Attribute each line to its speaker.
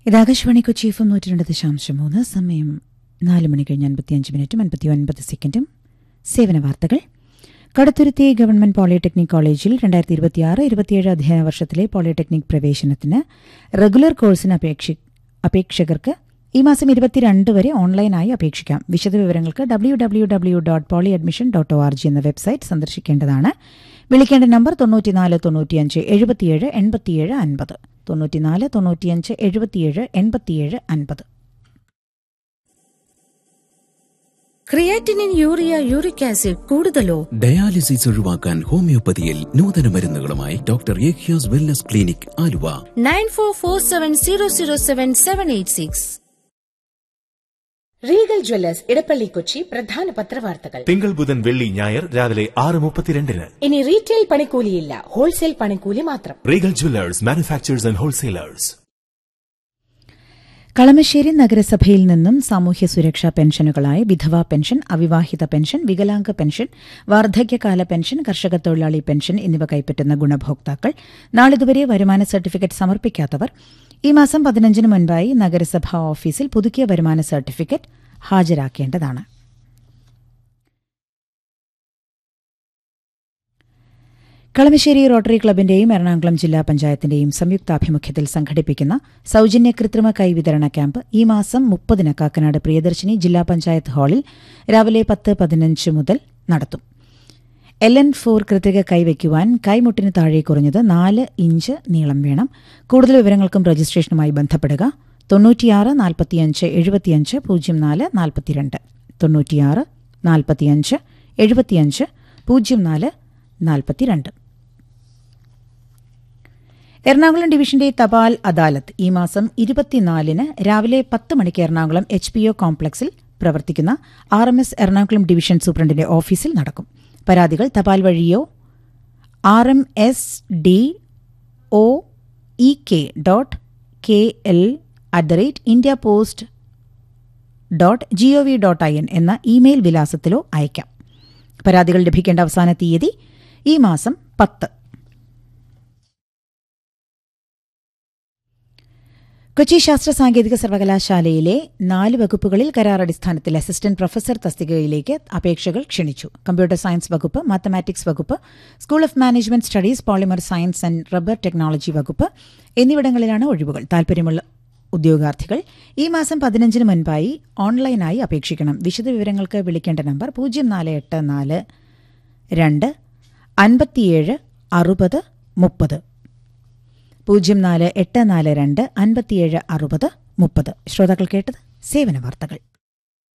Speaker 1: ഇത് Akashvani Kochi F M നൂറ്റി രണ്ട് ദശാംശം മൂന്ന് സമയം നാല് മണി കഴിഞ്ഞ് അൻപത്തിയഞ്ച് മിനിറ്റും അൻപത്തി ഒൻപത് സെക്കൻഡും സേവന വാർത്തകൾ കടുത്തുരുത്തി ഗവൺമെന്റ് പോളിടെക്നിക് കോളേജിൽ രണ്ടായിരത്തി ഇരുപത്തിയാറ് ഇരുപത്തിയേഴ് അധ്യയന വർഷത്തിലെ പോളിടെക്നിക് പ്രവേശനത്തിന് റെഗുലർ കോഴ്സിന് അപേക്ഷി- അപേക്ഷകർക്ക് ഈ മാസം ഇരുപത്തിരണ്ട് വരെ ഓൺലൈനായി അപേക്ഷിക്കാം വിശദവിവരങ്ങൾക്ക് W W W dot poly admission dot O R G എന്ന വെബ്സൈറ്റ് സന്ദർശിക്കേണ്ടതാണ് വിളിക്കേണ്ട നമ്പർ തൊണ്ണൂറ്റിനാല് തൊണ്ണൂറ്റിയഞ്ച് എഴുപത്തിയേഴ് എൺപത്തിയേഴ് അൻപത് തൊണ്ണൂറ്റിനാല് തൊണ്ണൂറ്റിയഞ്ച് എഴുപത്തിയേഴ് എൺപത്തിയേഴ് അൻപത്
Speaker 2: ക്രിയാറ്റിനിൻ യൂറിയ യൂറിക് ആസിഡ് കൂടുതലോ
Speaker 3: ഡയാലിസിസ് ഒഴിവാക്കാൻ ഹോമിയോപ്പതിയിൽ നൂതന മരുന്നുകളുമായി ഡോക്ടർ ഏഖ്യാസ് wellness clinic Aluva
Speaker 2: nine four four seven zero zero seven seven eight six
Speaker 4: regal jewellers Edappally Kochi പ്രധാന പത്രവാർത്തകൾ
Speaker 5: തിങ്കൾ ബുധൻ വെള്ളി ഞായർ രാവിലെ ആറ് മുപ്പത്തിരണ്ടിന്
Speaker 4: ഇനി റീറ്റെയിൽ പണിക്കൂലിയില്ല ഹോൾസെയിൽ പണിക്കൂലി മാത്രം
Speaker 5: regal jewellers manufacturers and wholesalers
Speaker 1: കളമശ്ശേരി നഗരസഭയിൽ നിന്നും സാമൂഹ്യ സുരക്ഷാ പെൻഷനുകളായ വിധവാ പെൻഷൻ അവിവാഹിത പെൻഷൻ വികലാംഗ പെൻഷൻ വാർദ്ധക്യകാല പെൻഷൻ കർഷക തൊഴിലാളി പെൻഷൻ എന്നിവ കൈപ്പറ്റുന്ന ഗുണഭോക്താക്കൾ നാളിതുവരെ വരുമാന സർട്ടിഫിക്കറ്റ് സമർപ്പിക്കാത്തവർ ഈ മാസം പതിനഞ്ചിന് മുൻപായി നഗരസഭാ ഓഫീസിൽ പുതുക്കിയ വരുമാന സർട്ടിഫിക്കറ്റ് ഹാജരാക്കേണ്ടതാണ് കളമശ്ശേരി റോട്ടറി ക്ലബിന്റെയും എറണാകുളം ജില്ലാ പഞ്ചായത്തിന്റെയും സംയുക്താഭിമുഖ്യത്തിൽ സംഘടിപ്പിക്കുന്ന സൌജന്യ കൃത്രിമ കൈ വിതരണ ക്യാമ്പ് ഈ മാസം മുപ്പതിന് കാക്കനാട് പ്രിയദർശിനി ജില്ലാ പഞ്ചായത്ത് ഹാളിൽ രാവിലെ പത്ത് പതിനഞ്ച് മുതൽ നടത്തും എൽ എൻ ഫോർ കൃത്രിക കൈവയ്ക്കുവാൻ കൈമുട്ടിന് താഴെ കുറഞ്ഞത് നാല് ഇഞ്ച് നീളം വേണം കൂടുതൽ വിവരങ്ങൾക്കും രജിസ്ട്രേഷനുമായി ബന്ധപ്പെടുക തൊണ്ണൂറ്റിയാറ് നാൽപ്പത്തിയഞ്ച് എഴുപത്തിയഞ്ച് പൂജ്യം നാല് നാൽപ്പത്തിരണ്ട് തൊണ്ണൂറ്റിയാറ് നാൽപ്പത്തിയഞ്ച് എഴുപത്തിയഞ്ച് പൂജ്യം നാല് നാൽപ്പത്തിരണ്ട് എറണാകുളം ഡിവിഷന്റെ തപാൽ അദാലത്ത് ഈ മാസം ഇരുപത്തിനാലിന് രാവിലെ പത്ത് മണിക്ക് എറണാകുളം എച്ച് പി ഒ കോംപ്ലക്സിൽ പ്രവർത്തിക്കുന്ന R M S Ernakulam division സൂപ്രണ്ടിന്റെ ഓഫീസിൽ നടക്കും പരാതികൾ തപാൽ വഴിയോ R M S D O E K dot K L at the rate India post dot G O V dot I N എന്ന ഇമെയിൽ വിലാസത്തിലോ അയക്കാം പരാതികൾ ലഭിക്കേണ്ട അവസാന തീയതി ഈ മാസം പത്ത് കൊച്ചി ശാസ്ത്ര സാങ്കേതിക സർവകലാശാലയിലെ നാല് വകുപ്പുകളിൽ കരാർ അടിസ്ഥാനത്തിൽ അസിസ്റ്റന്റ് പ്രൊഫസർ തസ്തികയിലേക്ക് അപേക്ഷകൾ ക്ഷണിച്ചു കമ്പ്യൂട്ടർ സയൻസ് വകുപ്പ് മാത്തമാറ്റിക്സ് വകുപ്പ് school of management studies polymer science and rubber technology വകുപ്പ് എന്നിവിടങ്ങളിലാണ് ഒഴിവുകൾ താൽപര്യമുള്ള ഉദ്യോഗാർത്ഥികൾ ഈ മാസം പതിനഞ്ചിന് മുൻപായി ഓൺലൈനായി അപേക്ഷിക്കണം വിശദവിവരങ്ങൾക്ക് വിളിക്കേണ്ട നമ്പർ പൂജ്യം നാല് എട്ട് നാല് രണ്ട് അൻപത്തിയേഴ് അറുപത് മുപ്പത് പൂജ്യം നാല് എട്ട് നാല് രണ്ട് അൻപത്തിയേഴ് അറുപത് മുപ്പത് ശ്രോതാക്കൾ കേട്ടത് സേവന വാർത്തകൾ